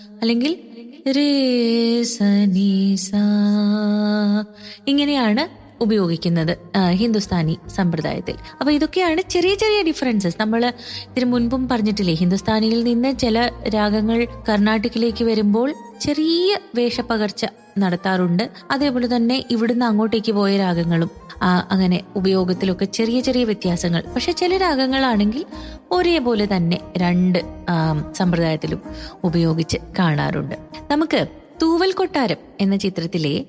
അല്ലെങ്കിൽ രേ സ നീ സാ ഇങ്ങനെയാണ് ഉപയോഗിക്കുന്നത് ആ, ഹിന്ദുസ്ഥാനി സമ്പ്രദായത്തിൽ അപ്പൊ ഇതൊക്കെയാണ് ചെറിയ ചെറിയ ഡിഫറൻസസ് നമ്മൾ ഇതിനു മുൻപും പറഞ്ഞിട്ടില്ലേ ഹിന്ദുസ്ഥാനിയിൽ നിന്ന് ചില രാഗങ്ങൾ കർണാടകയിലേക്ക് വരുമ്പോൾ ചെറിയ വേഷപ്പകർച്ച നടത്താറുണ്ട് അതേപോലെ തന്നെ ഇവിടുന്ന് അങ്ങോട്ടേക്ക് പോയ രാഗങ്ങളും ആ, അങ്ങനെ ഉപയോഗത്തിലൊക്കെ ചെറിയ ചെറിയ വ്യത്യാസങ്ങൾ പക്ഷെ ചില രാഗങ്ങളാണെങ്കിൽ ഒരേപോലെ തന്നെ രണ്ട് ആ, സമ്പ്രദായത്തിലും ഉപയോഗിച്ച് കാണാറുണ്ട് നമുക്ക് തൂവൽ കൊട്ടാരം എന്ന ചിത്രത്തിലെ